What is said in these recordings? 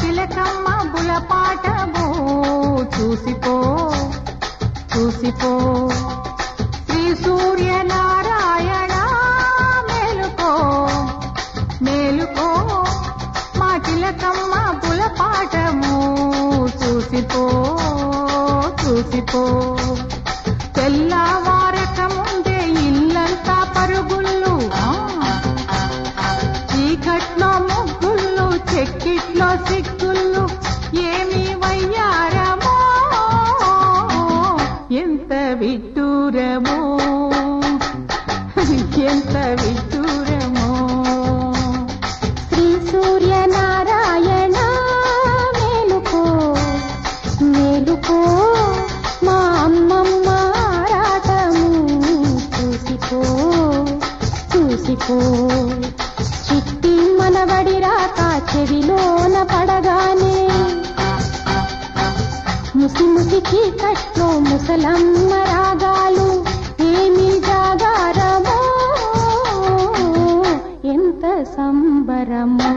తిలకమ్మ బులపాటము చూసిపో చూసిపో శ్రీ సూర్యనారాయణ మేలుకో మేలుకో మా తిలకమ్మ బులపాటము చూసిపో చూసిపో తెల్లవారకముందే ఇల్లంతా పరుగుళ్ళు ఆ, చీకట్లో ముగ్గుళ్ళు చెక్కిట్లో సిగ్గుళ్ళు ఏమి వయ్యారమో ఎంత విడ్డూరమో ఎంత విడ్డూరమో శ్రీ సూర్యనారాయణ మేలుకో మేలుకో మా అమ్మమ్మ ఆరాటము చూసిపో చూసిపో చిట్టి మనవడి రాక చెవిలోన పడగానే ముసి ముసి చీకట్లో ముసలమ్మ రాగాలు ఏమి జాగారమో ఎంత సంబరమో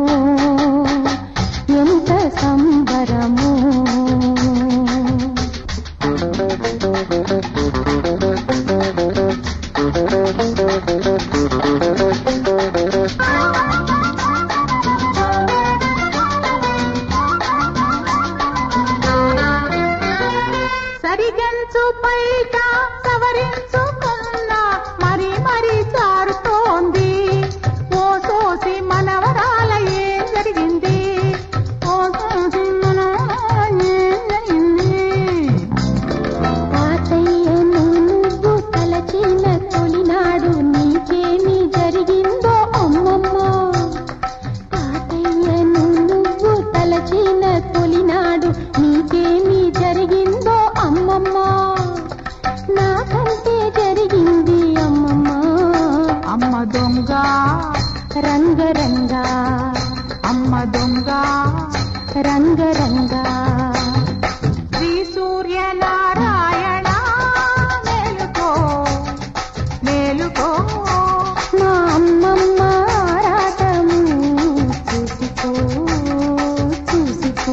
ఎంత సంబరమో సరిగంచు పైట సవరించుకున్న మరి మరి చారుతోంది ఓ సోసి మనవరాల ఏం జరిగింది ఓ సోసి మనవరాల ఏం జరిగింది తాతయ్యను నువ్వు తలచిన తొలినాడు నీకేమి జరిగిందో అమ్మమ్మ తాతయ్యను నువ్వు తలచిన తొలినాడు నీకేమి జరిగిందో అమ్మమ్మ నాకంటే జరిగింది అమ్మమ్మ అమ్మ దొంగ రంగరంగా అమ్మ దొంగ రంగరంగా శ్రీ సూర్యనారాయణ మేలుకో మేలుకో మా అమ్మమ్మ ఆరాటము చూసిపో చూసిపో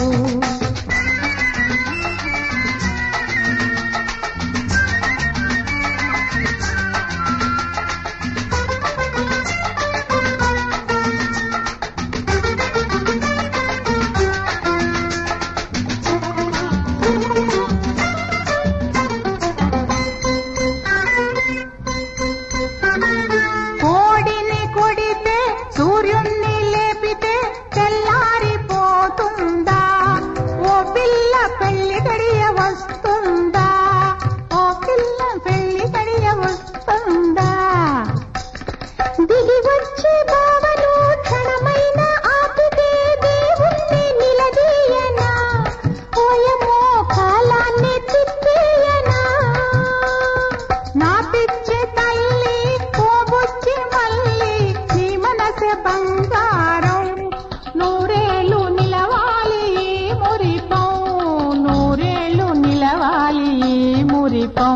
కోడిని కొడితే సూర్యుణ్ణి లేపితే తెల్లారిపోతుందా ఓ పిల్ల పెళ్లి గడియ వస్తుందా ఓ పిల్ల పెళ్లి గడియ వస్తుందా దిగి వచ్చే బావను క్షణమైన ఆపితే దేవుణ్ణి నిలదీయనా ఓయమో కాలాన్ని తిప్పేయనా నా పిచ్చి తల్లి పోబుచ్చి మళ్ళీ నీ మనసె బంగారం నూరేళ్ళు నిలవాలి ఈ మురిపం నూరేళ్ళు నిలవాలి ఈ మురిపం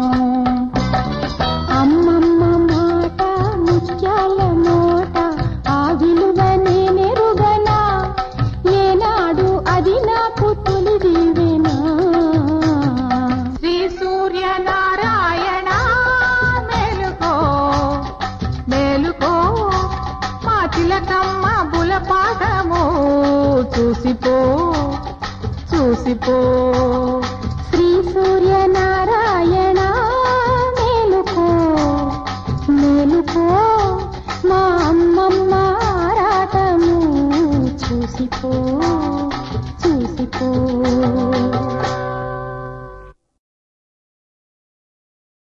అమ్మమ్మ మాట ముత్యాల నోట ఆ విలువ నేనెరుగనా ఏనాడు అది నాకు తొలి దీవెనా శ్రీ సూర్యనారాయణ మేలుకో మేలుకో మా తిలకమ్మ బులపాఠము చూసిపో చూసిపో శ్రీ సూర్యనారాయణ మేలుకో మేలుకో మా అమ్మమ్మ ఆరాటము చూసిపో